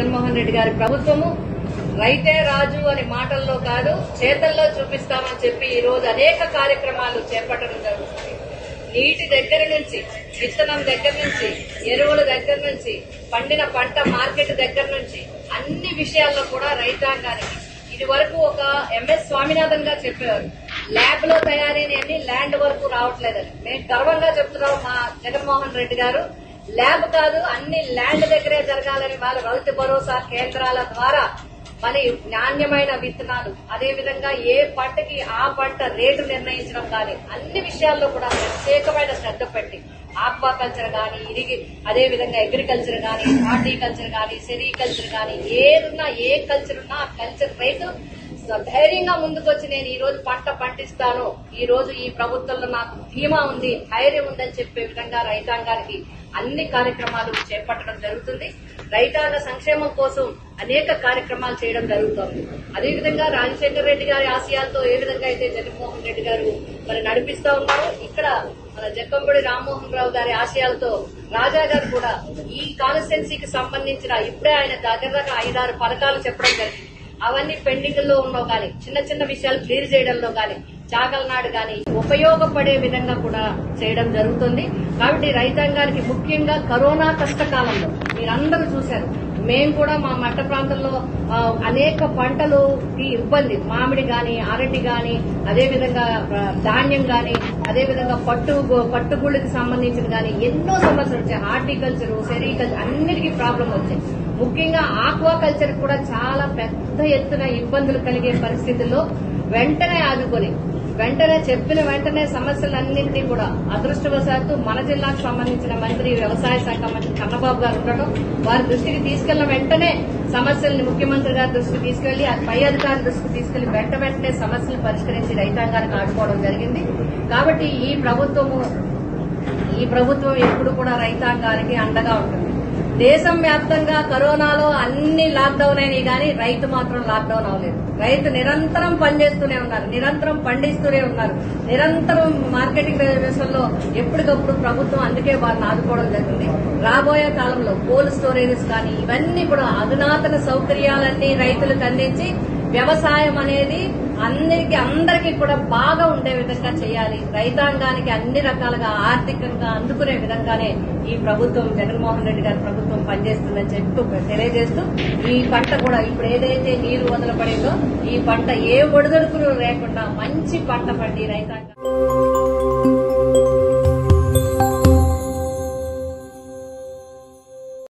జగన్మోహన్ రెడ్డి గారి ప్రభుత్వము రైతే రాజు అనే మాటల్లో కాదు చేతల్లో చూపిస్తామని చెప్పి ఈ రోజు అనేక కార్యక్రమాలు చేపట్టడం జరుగుతుంది నీటి దగ్గర నుంచి విత్తనం దగ్గర నుంచి ఎరువుల దగ్గర నుంచి పండిన పంట మార్కెట్ దగ్గర నుంచి అన్ని విషయాల్లో కూడా రైతాంగానికి ఇది వరకు ఒక ఎంఎస్ స్వామినాథన్ గారు చెప్పేవారు ల్యాబ్ లో తయారైన అన్ని ల్యాండ్ వరకు రావట్లేదని మేము గర్వంగా చెప్తున్నాం మా జగన్మోహన్ రెడ్డి గారు ల్యాబ్ కాదు అన్ని ల్యాండ్ దగ్గరే జరగాలని వాళ్ళ రైతు భరోసా కేంద్రాల ద్వారా మరి నాణ్యమైన విత్తనాలు అదే విధంగా ఏ పంటకి ఆ పంట రేటు నిర్ణయించడం కానీ అన్ని విషయాల్లో కూడా ప్రత్యేకమైన శ్రద్ధ పెట్టి ఆక్వాకల్చర్ కానీ ఇరిగి అదే విధంగా అగ్రికల్చర్ కానీ హార్టికల్చర్ కానీ సెరికల్చర్ కానీ ఏదున్నా ఏ కల్చర్ ఉన్నా ఆ కల్చర్ రైతు ధైర్యంగా ముందుకొచ్చి నేను ఈ రోజు పంట పండిస్తాను ఈ రోజు ఈ ప్రభుత్వంలో నాకు ధీమా ఉంది ధైర్యం ఉందని చెప్పే విధంగా రైతాంగానికి అన్ని కార్యక్రమాలు చేపట్టడం జరుగుతుంది రైతాంగ సంక్షేమం కోసం అనేక కార్యక్రమాలు చేయడం జరుగుతోంది అదేవిధంగా రాజశేఖర రెడ్డి గారి ఆశయాలతో ఏ విధంగా అయితే జగన్మోహన్ రెడ్డి గారు మరి నడిపిస్తా ఉన్నారు ఇక్కడ మన జక్కంబడి రామ్మోహన్ రావు గారి ఆశయాలతో రాజా గారు కూడా ఈ కాన్స్టిట్యున్సీకి సంబంధించిన ఇప్పుడే ఆయన దగ్గర దగ్గర ఐదారు పథకాలు చెప్పడం జరిగింది అవన్నీ పెండింగ్ లో ఉన్నవి కానీ చిన్న చిన్న విషయాలు క్లియర్ చేయడంలో కానీ చాకల నాడు కానీ ఉపయోగపడే విధంగా కూడా చేయడం జరుగుతుంది కాబట్టి రైతాంగానికి ముఖ్యంగా కరోనా కష్టకాలంలో మీరందరూ చూశారు మేము కూడా మా మట్ట ప్రాంతంలో ఆ, అనేక పంటలుకి ఇబ్బంది మామిడి గాని అరటి గాని అదేవిధంగా ఆ, ధాన్యం గాని అదేవిధంగా పట్టు పట్టుగుళ్ళకి సంబంధించిన గాని ఎన్నో సమస్యలు వచ్చాయి హార్టికల్చర్ సెరికల్చర్ అన్నిటికీ ప్రాబ్లం వచ్చాయి ముఖ్యంగా ఆక్వా కల్చర్ కూడా చాలా పెద్ద ఎత్తున ఇబ్బందులు కలిగే పరిస్థితుల్లో వెంటనే ఆదుకొని వెంటనే చెప్పిన వెంటనే సమస్యలన్నింటినీ కూడా అదృష్టవశాత్తు మన జిల్లాకు సంబంధించిన మంత్రి వ్యవసాయ శాఖ మంత్రి కన్నబాబు గారు ఉండడం వారి దృష్టికి తీసుకెళ్లిన వెంటనే సమస్యల్ని ముఖ్యమంత్రి గారి దృష్టికి తీసుకెళ్లి ఆ పై అధికారి దృష్టికి తీసుకెళ్లి వెంట వెంటనే సమస్యలు పరిష్కరించి రైతాంగానికి ఆడుకోవడం జరిగింది కాబట్టి ఈ ప్రభుత్వము ఈ ప్రభుత్వం ఎప్పుడు కూడా రైతాంగానికి అండగా ఉంటుంది దేశం వ్యాప్తంగా కరోనాలో అన్ని లాక్డౌన్ అయినాయి కానీ రైతు మాత్రం లాక్డౌన్ అవ్వలేదు రైతు నిరంతరం పనిచేస్తూనే ఉన్నారు నిరంతరం పండిస్తూనే ఉన్నారు నిరంతరం మార్కెటింగ్ విషయంలో ఎప్పటికప్పుడు ప్రభుత్వం అందుకే వారిని ఆదుకోవడం జరిగింది రాబోయే కాలంలో కోల్డ్ స్టోరేజెస్ కానీ ఇవన్నీ కూడా అధునాతన సౌకర్యాలన్నీ రైతులకు అందించి వ్యవసాయం అనేది అందరికి అందరికీ కూడా బాగా ఉండే విధంగా చేయాలి రైతాంగానికి అన్ని రకాలుగా ఆర్థికంగా అందుకునే విధంగానే ఈ ప్రభుత్వం జగన్మోహన్ రెడ్డి గారి ప్రభుత్వం పనిచేస్తుందని చెప్తూ తెలియజేస్తూ ఈ పంట కూడా ఇప్పుడు ఏదైతే నీరు వదలపడిందో ఈ పంట ఏ ఒడిదొడుకులు లేకుండా మంచి పంట పండి రైతాంగం